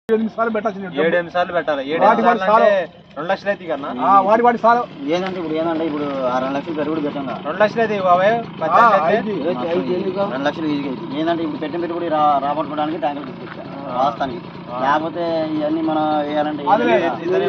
ఎనిమిది సార్లు పెట్టాల్సింది ఏడు ఎనిమిది సార్లు పెట్టాలి ఏడు వాటి ఎనిమిది సార్లు వాటి అంటే రెండు లక్షలు అయితే కన్నా ఆ, వాడి వాడి సార్ ఏంటంటే ఇప్పుడు ఏంటంటే ఇప్పుడు ఆ రెండు లక్షలు పెరుగుడు పెట్టాం కదా. రెండు లక్షలు అయితే బాబాయ్ పది ఆ, లక్షలు అయితే ఐదు. రెండు లక్షలు ఈజీగా అవుతుంది ఏంటంటే ఇప్పుడు పెట్టిన పెట్టుబడి రా రాబట్టుకోవడానికి ట్యాంకులు తీసుకొచ్చాం వాస్తానికి లేకపోతే ఇవన్నీ మనం వేయాలంటే అదే.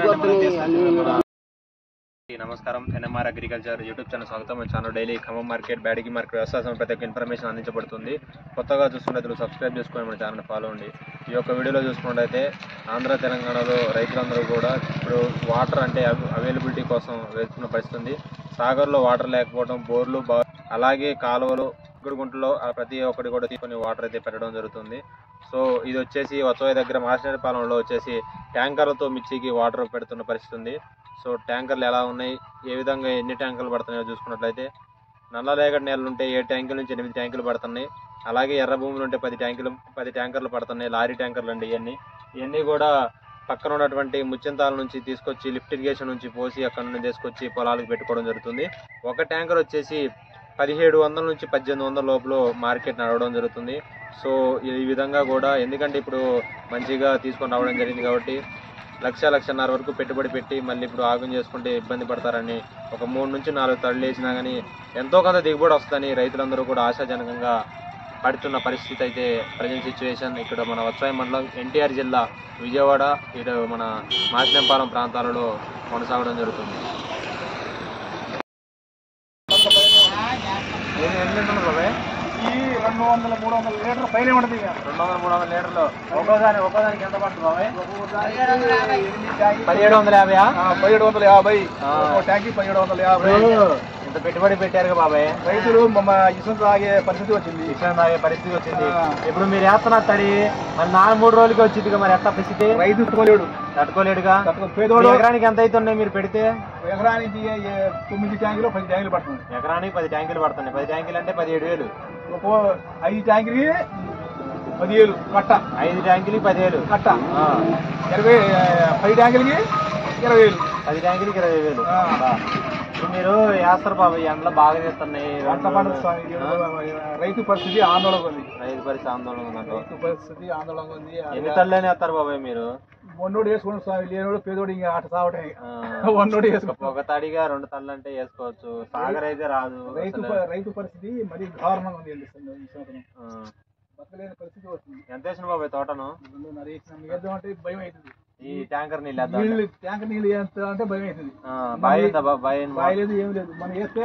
నమస్కారం ఎన్ఎంఆర్ అగ్రికల్చర్ యూట్యూబ్ ఛానల్ స్వాగతం మన ఛానల్ డైలీ ఖమ్మం మార్కెట్ బ్యాడికి మార్కెట్ వ్యవసాయం ప్రతి ఒక్క ఇన్ఫర్మేషన్ అందించబడుతుంది కొత్తగా చూస్తున్నట్లు సబ్స్క్రైబ్ చేసుకొని మన ఛానల్ ఫాలో అండి ఈ యొక్క వీడియోలో చూసుకున్నట్టయితే ఆంధ్ర తెలంగాణలో రైతులందరూ కూడా ఇప్పుడు వాటర్ అంటే అవైలబిలిటీ కోసం వెళ్తున్న పరిస్థితి ఉంది సాగర్లో వాటర్ లేకపోవడం బోర్లు బా అలాగే కాలువలు గుంటలో ప్రతి ఒక్కటి కూడా తీసుకొని వాటర్ అయితే పెట్టడం జరుగుతుంది సో ఇది వచ్చేసి వచ్చోయ దగ్గర మాసినేరపాలెంలో వచ్చేసి ట్యాంకర్లతో మిర్చికి వాటర్ పెడుతున్న పరిస్థితి ఉంది సో ట్యాంకర్లు ఎలా ఉన్నాయి ఏ విధంగా ఎన్ని ట్యాంకర్లు పడుతున్నాయో చూసుకున్నట్లయితే నల్లరేగడి నేలలు ఉంటే ఏడు ట్యాంకుల నుంచి ఎనిమిది ట్యాంకులు పడుతున్నాయి అలాగే ఎర్ర భూములు ఉంటే పది ట్యాంకులు పది ట్యాంకర్లు పడుతున్నాయి లారీ ట్యాంకర్లు అండి ఇవన్నీ ఇవన్నీ కూడా పక్కన ఉన్నటువంటి ముచ్చింతాల నుంచి తీసుకొచ్చి లిఫ్ట్ ఇరిగేషన్ నుంచి పోసి అక్కడ నుండి తీసుకొచ్చి పొలాలకు పెట్టుకోవడం జరుగుతుంది ఒక ట్యాంకర్ వచ్చేసి పదిహేడు వందల నుంచి పద్దెనిమిది వందల లోపల మార్కెట్ నడవడం జరుగుతుంది సో ఈ విధంగా కూడా ఎందుకంటే ఇప్పుడు మంచిగా తీసుకొని రావడం జరిగింది కాబట్టి లక్ష లక్షన్నర వరకు పెట్టుబడి పెట్టి మళ్ళీ ఇప్పుడు ఆగం చేసుకుంటే ఇబ్బంది పడతారని ఒక మూడు నుంచి నాలుగు తళ్ళు వేసినా కానీ ఎంతో కొంత దిగుబడి వస్తుందని రైతులందరూ కూడా ఆశాజనకంగా పడుతున్న పరిస్థితి అయితే ప్రజెంట్ సిచ్యువేషన్ ఇక్కడ మన వత్సాయి మండలం ఎన్టీఆర్ జిల్లా విజయవాడ ఇటు మన మాచినంపాలెం ప్రాంతాలలో కొనసాగడం జరుగుతుంది ఈ రెండు వందల మూడు వందల లీటర్ పైన ఉంటుంది ఇక. రెండు వందల మూడు వందల లీటర్లు ఒక్కోసారి ఒక్కోదానికి ఎంత పడుతుంది బాబాయ్ ఎనిమిది ట్యాంకీ. పదిహేడు వందల యాభై ఆ, పదిహేడు వందల యాభై ఆ. ఒక ట్యాంకీ పదిహేడు వందల యాభై ఇంత పెట్టుబడి పెట్టారు బాబాయ్ రైతులు మమ్మ ఇసుక తాగే పరిస్థితి వచ్చింది విషయం తాగే పరిస్థితి వచ్చింది ఆ. ఇప్పుడు మీరు వేస్తున్న తడి మరి నాలుగు మూడు రోజులకి వచ్చింది మరి ఎట్లా పరిస్థితి రైతు తోలేడు తట్టుకోలేడుగా తక్కువ పేదోడు ఎకరానికి ఎంత అవుతున్నాయి మీరు పెడితే ఎకరానికి ఏ- తొమ్మిది ట్యాంకులు పది ట్యాంకులు పడుతుంది ఎకరానికి పది ట్యాంకులు పడుతున్నాయి పది ట్యాంకులు అంటే పదిహేడు వేలు ఒక ఐదు ట్యాంకులకి పదివేలు కట్ట ఐదు ట్యాంకులకి పదివేలు కట్ట ఆ. ఇరవై ఆ, పది ట్యాంకులకి ఇరవై వేలు పది ట్యాంకులకి ఇరవై వేలు ఆ. బా. ఇప్పుడు మీరు వేస్తారు బాబాయ్ ఎండలో బాగా చేస్తున్నాయి పంట పంట స్వామి రైతు పరిస్థితి ఆందోళన ఉంది రైతు పరిస్థితి ఆందోళన ఉందంట రైతు పరిస్థితి ఆందోళన ఉంది ఎన్ని తల్లని వేస్తారు బాబాయ్ మీరు మొన్నోడు వేసుకుని స్వామి లేనోడు పేదోడు ఇంకా ఆట సావటమే ఆ. వన్నోడు వేసుకో ఒక తడిగా రెండు తల్లు అంటే వేసుకోవచ్చు సాగర్ అయితే రాదు రైతు అసలు. ప- రైతు పరిస్థితి మరీ దారుణంగా ఉంది అండి ఈ సంవత్సరం ఆ. బతకలేని పరిస్థితి వస్తుంది ఎంత వేసిన బాబాయ్ తోటను ఇప్పుడు మరి వేసినాం వేద్దాం అంటే భయం అవుతుంది ఈ ట్యాంకర్ నీళ్ళు వేద్దాం నీళ్ళు ట్యాంకర్ నీళ్ళు ఎంత అంటే భయం అవుతుంది ఆ, బాయ్ ఎంత బా- బాయ్ ఎంత? బావి లేదు ఏం లేదు మనం వేస్తే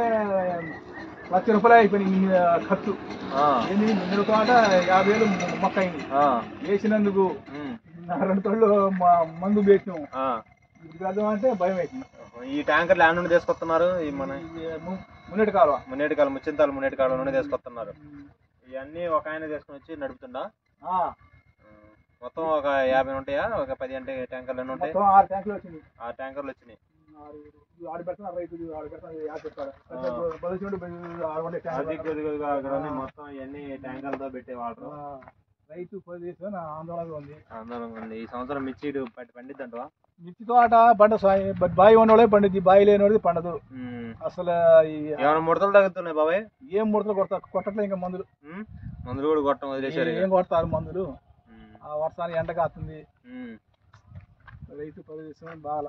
లక్ష రూపాయలు అయిపోయింది ఈ ఖర్చు ఆ, ఏంది నిన్న తోట యాభై వేలు మొక్క అయింది ఆ, వేసినందుకు వేసినందుకు నా రెండు తోళ్ళు మా- మందు వేసినాం ఆ. ఇప్పుడు వేద్దాం అంటే భయం అవుతుంది ఈ ట్యాంకర్ ల్యాండ్ నుండి తీసుకొస్తున్నారు ఈ మన ఇది ము- మున్నటి కాలువ మున్నేటి కాలం ముచ్చింతాలు మున్నేటి కాలం నుండి తీసుకొస్తున్నారు ఇవన్నీ ఒక ఆయన తీసుకుని వచ్చి నడుపుతుండా ఆ, ఆ, మొత్తం ఒక యాభై ఉంటాయా ఒక పది అంటే ట్యాంకర్లు ఎన్ని ఉంటాయి మొత్తం ఆరు ట్యాంకులు వచ్చింది ఆ ట్యాంకర్లు వచ్చినాయి ఆరు ఇది ఆడ పెడుతున్నారు రైతు ఇది ఆడ పెడుతున్నారు యాడ్ పెడతారు బలిసినట్టు ఆరు వందల అది ట్యాంకులు కొద్దిగా అక్కడ ఉన్నాయి మొత్తం ఇవన్నీ ట్యాంకర్లతో పెట్టే వాటర్ ఆ, రైతు పొజిషన్ నా ఆందోళనగా ఉంది ఆందోళన ఉంది ఈ సంవత్సరం మిర్చి ఇటు పట్టి పండిద్దంటవా మిర్చి తోట పండ స్వామి బట్ బావి ఉన్నోడే పండుద్ది బావి లేనివాడిది పండదు అసలు ఈ ఏమైనా ముడతలు తగ్గుతున్నాయి బాబాయ్ ఏం ముడతలు కొడతా కొట్టట్లే ఇంకా మందులు ఉమ్, మందులు కూడా కొట్టడం వదిలేశారు ఇక. ఏం కొడతారు మందులు ఉమ్, ఆ వర్షానికి ఎండ కాస్తుంది ఉమ్. రైతు పొజిషన్ బాగా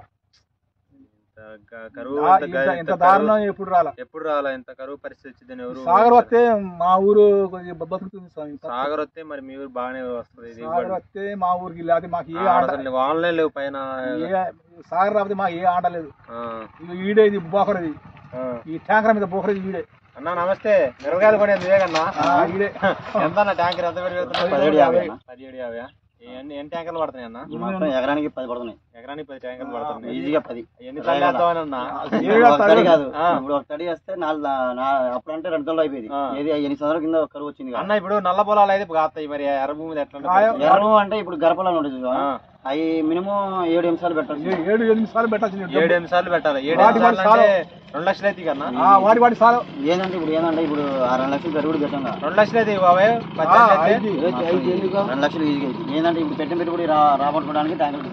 ఇంత క- కరువు ఆ, ఇంత ఇంత గ- ఇంత ఇంత కరువు దారుణం ఎప్పుడు రాలా ఎప్పుడు రాలా ఇంత కరువు పరిస్థితి వచ్చిందని ఎవరు సాగర్ వస్తే మా ఊరు కొద్దిగా బతుకుతుంది స్వామి సాగర్ వస్తే మరి మీ ఊరు బాగానే వస్తుంది ఇది సాగర్ వస్తే మా ఊరికి లేకపోతే మాకు ఏ ఆడ ఆట అసలు వానలే లేవు పైన ఏ- సాగర్ రాకపోతే మాకు ఏ ఆట లేదు ఆ, ఇది ఈడే ఇది బోకరది ఆ. ఈ ట్యాంకర్ మీద బోకరది ఈడే అన్నా నమస్తే మిరపకాయలు కొనేది నువ్వే కన్నా ఆ, ఈడే ఎంత అన్న ట్యాంకర్ ఎంత పెరుగుతుంది పదిహేడు యాభై అన్న. పదిహేడు యాభై ఎన్ని ఎన్ని ట్యాంకర్లు పడుతున్నాయి అన్న మొత్తం ఎకరానికి పది పడుతున్నాయి ఎకరానికి పది ట్యాంకర్లు పడుతున్నాయి ఈజీగా పది ఎన్ని తల్లి వేద్దామని అన్న ఏడు ఒక తడి కాదు ఆ. ఇప్పుడు ఒక తడి వేస్తే నాలుగు నా- అప్పుడంటే రెండు తొలలు అయిపోయింది ఆ. ఏది ఎనిమిది సంవత్సరాల కింద కరువు వచ్చింది కదా. అన్న ఇప్పుడు నల్ల పొలాలు అయితే కాస్తాయి మరి ఎర్ర భూమి ఎట్లా ఉంటుంది? ఆయా- ఎర్రము అంటే ఇప్పుడు గరపలాలు ఉంటుంది చూసావా? ఆ. అవి మినిమం ఏడు నిమిషాలు పెట్టాలి ఏ- ఏడు ఎనిమిది సార్లు పెట్టాల్సింది ఏడు ఎనిమిది సార్లు పెట్టాలి ఏడు వాటి ఎనిమిది సార్లు వాటి అంటే రెండు లక్షలు అయితే కన్నా ఆ, వాడి వాడి సార్ ఏంటంటే ఇప్పుడు ఏంటంటే ఇప్పుడు ఆ రెండు లక్షలు పెరుగుడు పెట్టాం కదా. రెండు లక్షలు అయితే బాబాయ్ పది ఆ, లక్షలు అయితే ఐదు. రెండు లక్షలు ఈజీగా అవుతుంది ఏంటంటే ఇప్పుడు పెట్టిన పెట్టుబడి రా రాబట్టుకోవడానికి ట్యాంకులు తీసుకొచ్చాం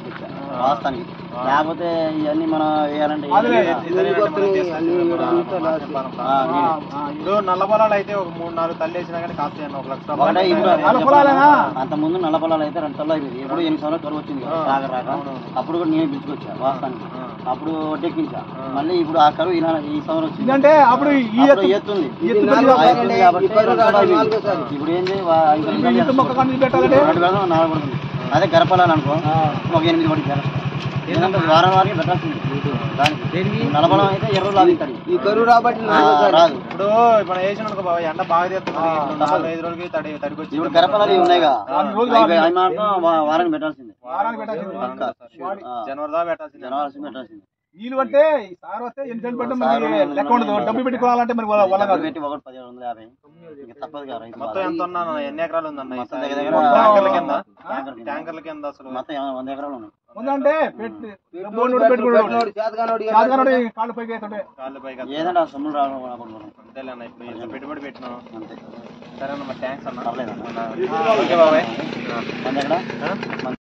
వాస్తానికి లేకపోతే ఇవన్నీ మనం వేయాలంటే ఏం అదిలే. లేదు. ఇతనేనంటే మనం తీసుకొచ్చిన మన మాస్టర్ ఫారం ఆ, ప్రాంతం. నేనే. ఇప్పుడు నల్ల పొలాలు అయితే ఒక మూడు నాలుగు తల్లి వేసినా కానీ కాస్తాయి ఒక లక్ష ఒకటే రూపాయలు ఇప్పుడు నల్ల పొలాలేనా? అంత ముందు నల్ల పొలాలు అయితే రెండు తల్లు అయిపోయింది ఎప్పుడు ఎనిమిది సంవత్సరాలు కరువు వచ్చింది కదా, రాక రాక అప్పుడు కూడా నేను పిలుచుకొచ్చా వాస్తానికి అప్పుడు వడ్డెక్కించా మళ్ళీ ఇప్పుడు ఆ కరువు ఈ నెల- ఈ సంవత్సరం వచ్చింది ఇదంటే అప్పుడు ఈ అప్పుడు ఎత్తు ఎత్తుంది ఈ ఎత్తు ఆ పెరిగి ఎత్తుంది కాబట్టి రెండు తల్లు అయిపోయింది. ఇప్పుడు ఏంది వా- ఇంకా ఈ ఎత్తు మొక్క కన్నీ పెట్టాలంటే రెండు వేల నాలుగు పడుతుంది అదే గరపలాలు అనుకో ఒక ఎనిమిది పడి ఏంటంటే వారం వారికి పెట్టాల్సింది దానికి నలబలం అయితే ఇరవై లాభం ఇక్కడ ఈ కరువు రాబట్టి రాదు ఇప్పుడు మనం వేసిన అనుకో బాబా ఎండ బాగా తీస్తుంది ఇప్పుడు నాలుగు ఐదు రోజులకి తడి తడికొచ్చి ఇప్పుడు గరపలాలు ఇవి ఉన్నాయిగా నాలుగు రోజులు అవి అవి మాత్రం వా- వారానికి పెట్టాల్సింది వారానికి పెట్టాల్సింది పక్కా. ఆ, జనవరి దాకా పెట్టాల్సిందే జనవరి పెట్టాల్సింది నీళ్ళు అంటే ఈ సార్ వస్తే ఎన్ని సెంట్లు పెట్టడం మరి లెక్క ఉండదు డబ్బు పెట్టుకోవాలంటే మరి వాళ్ళ వల్ల కాదు పెట్టి ఒకటి పదిహేడు వందల యాభై ఇంకా తప్పదు కదా రైతు మొత్తం ఎంత ఉన్నా ఎన్ని ఎకరాలు ఉందన్న మొత్తం ఈసారి? దగ్గర దగ్గర ట్యాంకర్ల కింద ట్యాంకర్ కింద. ట్యాంకర్ల కింద అసలు మొత్తం ఏమైనా వంద ఎకరాలు ఉన్నాయి ఉందంటే పెట్టి డబ్బు ఉన్నోడు పెట్టుకున్నాడు చేతగానోడు కాళ్ళు పైకి అవుతుంటే కాళ్ళు పైకి ఏదంటే ఆ సొమ్ములు రావడం రాకుండా అంతేలే అన్న ఇప్పుడు ఇంత పెట్టుబడి పెట్టినాం అంతే సరే అన్న మరి థ్యాంక్స్ అన్న పర్లేదు అన్న. ఓకే బాబాయ్ వంద ఎకరా